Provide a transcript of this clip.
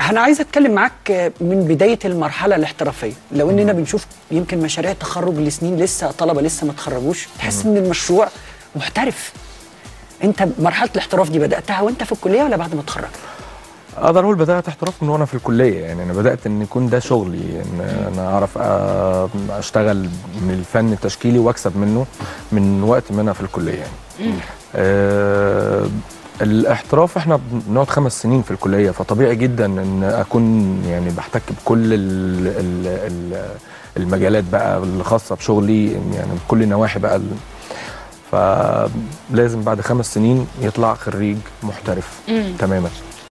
انا عايز اتكلم معاك من بدايه المرحله الاحترافيه لو اننا بنشوف يمكن مشاريع تخرج لسنين لسه طلبه لسه ما تخرجوش تحس ان المشروع محترف انت مرحله الاحتراف دي بداتها وانت في الكليه ولا بعد ما اتخرجت اقدر اقول بدات احتراف من وانا في الكليه يعني انا بدات ان يكون ده شغلي ان انا اعرف أ- اشتغل من الفن التشكيلي واكسب منه من وقت ما انا في الكليه يعني آه الاحتراف احنا بنقعد خمس سنين في الكليه فطبيعي جدا ان اكون يعني بحتك بكل ال ال ال المجالات بقى الخاصه بشغلي يعني بكل النواحي بقى ال- فلازم بعد خمس سنين يطلع خريج محترف تماما